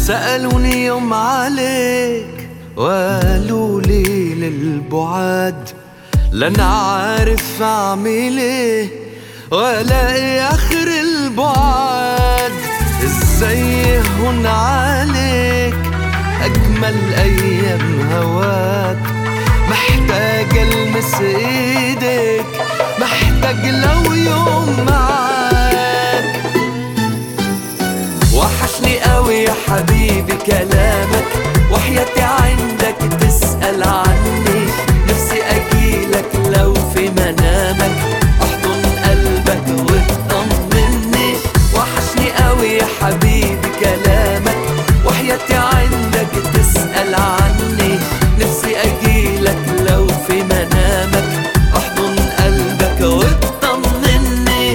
سألوني يوم عليك وقالوا لي للبعاد لن عارف اعمل ايه والاقي اخر البعاد ازاي يهون عليك اجمل ايام هواك محتاج المس ايدك محتاج لو يوم معاك وحشني قوي يا حبيبي كلامك وحياتي عندك تسأل عني نفسي اجيلك لو في منامك احضن قلبك وتطمني وحشني قوي يا حبيبي كلامك وحياتي عندك تسأل عني نفسي اجيلك لو في منامك احضن قلبك وتطمني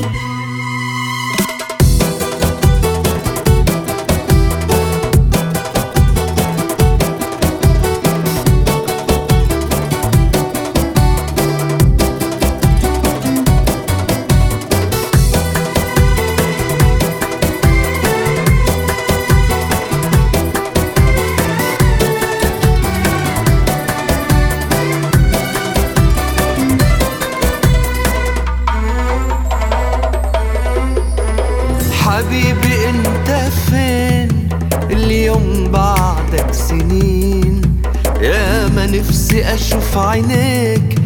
حبيبي انت فين اليوم بعدك سنين يا ما نفسي اشوف عينيك